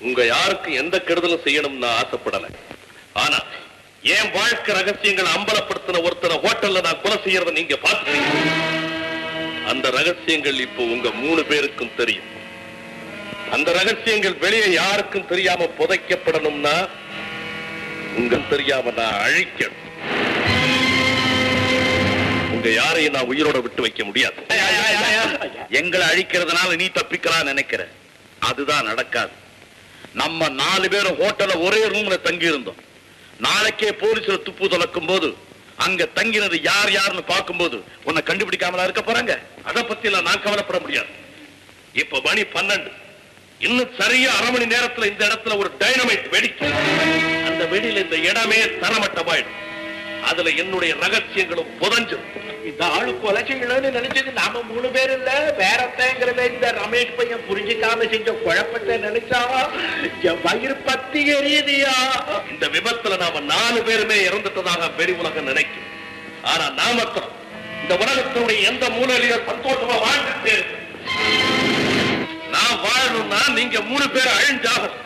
உங்க யாருக்கு எந்த கெடுதலும் செய்யணும்னு நான் ஆசைப்படல ஆனா என் வாழ்க்கை ரகசியங்களை அம்பலப்படுத்தின ஒருத்தரை ஹோட்டல்ல நான் கொலை செய்யறத நீங்க பாத்துக்கிறீங்க அந்த ரகசியங்கள் இப்போ உங்க மூணு பேருக்கும் தெரியும் அந்த ரகசியங்கள் வெளியே யாருக்கும் தெரியாம புதைக்கப்படணும்னா உங்க தெரியாம நான் அழிக்கணும் உங்க யாரையும் நான் உயிரோட விட்டு வைக்க முடியாது எங்களை அழிக்கிறதுனால நீ தப்பிக்கலாம் நினைக்கிற அதுதான் நடக்காது நம்ம நாலு பேரும் ஹோட்டல்ல ஒரே ரூம்ல தங்கி இருந்தோம் நாளைக்கே போலீஸ்ல துப்பு துலக்கும் போது அங்க தங்கினது யார் யாருன்னு பார்க்கும்போது உன்னை கண்டுபிடிக்காமலா இருக்க போறாங்க அத பத்தி எல்லாம் நான் கவலைப்பட முடியாது இப்ப மணி பன்னெண்டு இன்னும் சரியா அரை மணி நேரத்துல இந்த இடத்துல ஒரு டைனமைட் வெடிக்கும் அந்த வெடியில இந்த இடமே தரமட்டமாயிடும் அதுல என்னுடைய ரகசியங்களும் புதஞ்சிடும் இந்த ஆளு கொலை செய்யணும்னு நினைச்சது நாம மூணு பேர் இல்ல வேறத்தங்கிறத இந்த ரமேஷ் பையன் புரிஞ்சுக்காம செஞ்ச குழப்பத்தை நினைச்சா என் வயிறு பத்தி எரியுதியா இந்த விபத்துல நாம நாலு பேருமே இறந்துட்டதாக வெளி உலகம் நினைக்கும் ஆனா நான் மாத்திரம் இந்த உலகத்தினுடைய எந்த மூலையிலையும் சந்தோஷமா வாழ்ந்துட்டு நான் வாழணும்னா நீங்க மூணு பேர் அழிஞ்சாகணும்